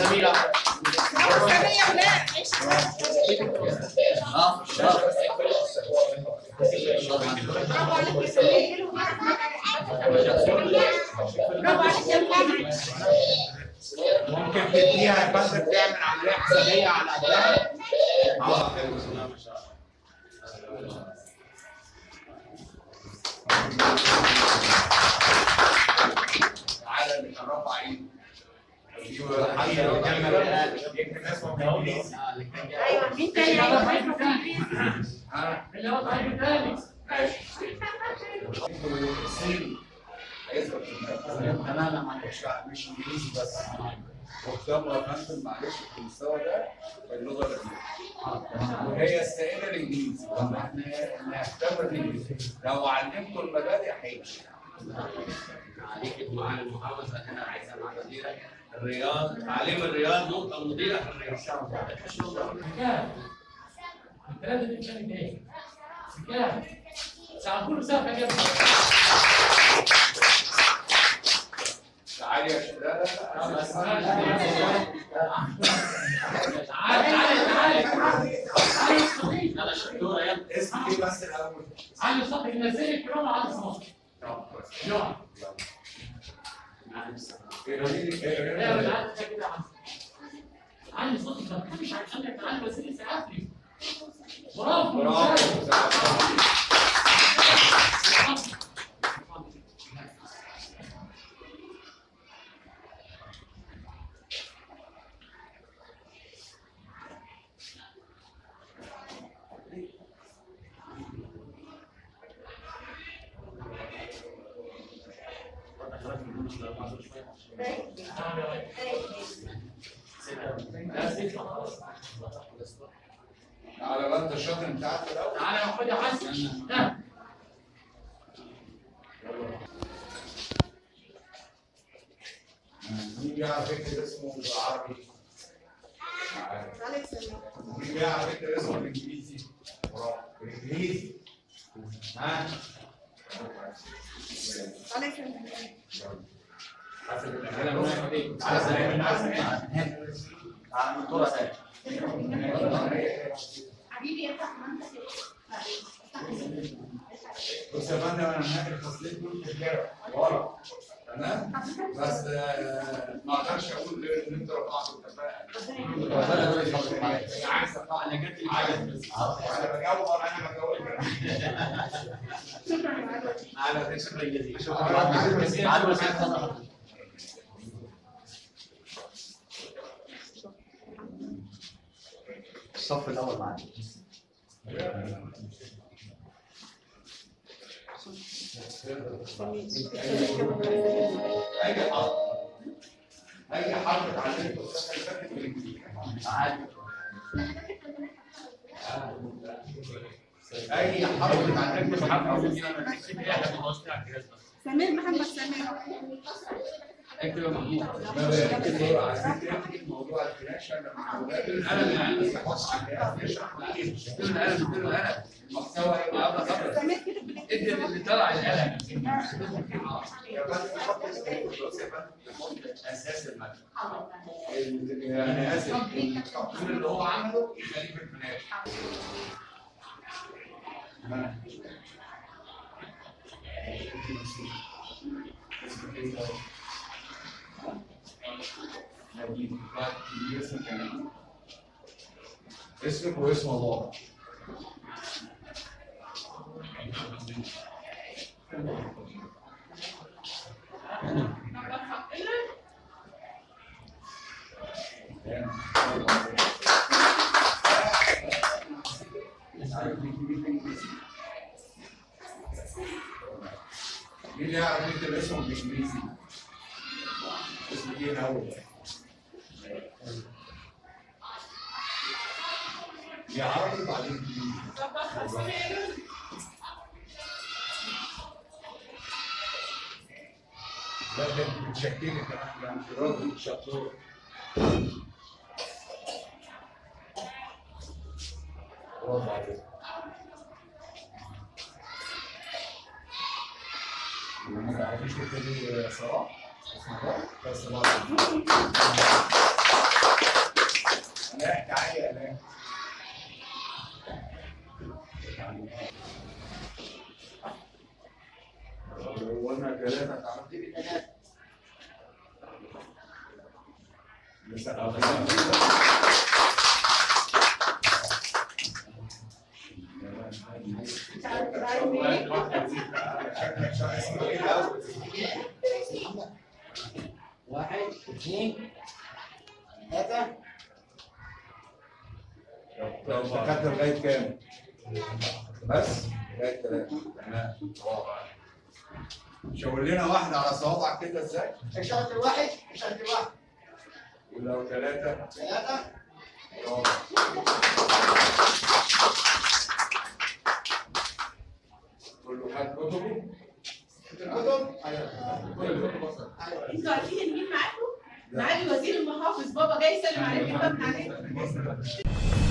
زميلة اه ممكن تديها يا فندم تعمل عمليه حسابيه على قدها اه تعالى نشرفها عيد حد يكمل يكتب اسمه بالانجليزي ايوه مين تاني ها اللي هو طيب تاني الصيني هيثبت في المركز تماما معلش مش انجليزي بس مهتمة يا فندم معلش في المستوى ده باللغه الانجليزيه وهي السائده الانجليزي لما احنا نهتم بالانجليزي لو علمته المبادئ هيمشي عليك معانا المحافظة هنا عايزة مع مديرة الرياض تعليم الرياض نقطة مديرة في الرياض كام؟ الثلاثة دي كانت ايه؟ كام؟ ساعة كل ساعة كام؟ تعالي يا شباب تعالى تعالى تعالى تعالى الصديق أنا شطورة يا اسمك ايه بس الاول؟ على الصديق نزل الكرام على الصديق يقعد لا مش عارف كده علي صوتك ما تخافش عشان تعالى بس لسه عافي برافو برافو على بقى انت الشاطر بتاعك الاول تعالى يا خد يا حسن ها مين بيعرف يكتب اسمه بالعربي؟ مين بيعرف يكتب اسمه بالانجليزي؟ برافو بالانجليزي ها؟ حسب الأهل على سلام الناس على الدكتورة سامي حبيبي افتح منطقة بص يا فندم انا هناك الفصلين دول رجاله ورا تمام بس آه، ما اقدرش اقول غير ان انت رفعت الكفاءه انا عايز ارفع انا جبت عايز بس انا بجاوب انا بجاوب على شكرا جزيلا شكراً. على وسيلة الصف الأول معانا اي حرف اي حرف اتعلمته السنه اللي فاتت بالانجليزي عادي اي حرف اتعلمته سمير محمد سمير اكتب يا محمود ما بيركز على فكره موضوع الفلاشه لما اولاد القلم اللي عندي يحط على الجهاز يشرح ليه القلم القلم محتوى يبقى سمير كده ادي اللي طلع القلم يا فندم حط الدروس يا فندم يحط اساس الماده ال- انا اسف التقرير اللي هو عمله يخليه في الفلاش اسمك واسم الله مين اللي يعرف يكتب اسمه بالانجليزي؟ اسمك ايه الاول؟ يا عربي بعدين انجليزي لا ده انت بتشكلي كمان ده انت راجل شطور برافو عليك ما تعرفيش تكتبي صلاح؟ اسمها صلاح؟ بس صلاح لا تعالى لا قلنا ثلاثة تعرف تجيب ثلاثة واحد اثنين ثلاثة اشتغلت لغاية كام؟ بس لغاية ثلاثة تمام شاور لنا واحدة على صوابعك كده ازاي؟ اشتغلت الواحد اشتغلت الواحد ولو ثلاثة ثلاثة كله خد كتبه الكتب انتوا عارفين مين معاكم؟ معالي وزير المحافظ بابا جاي يسلم عليكم بابا عليكم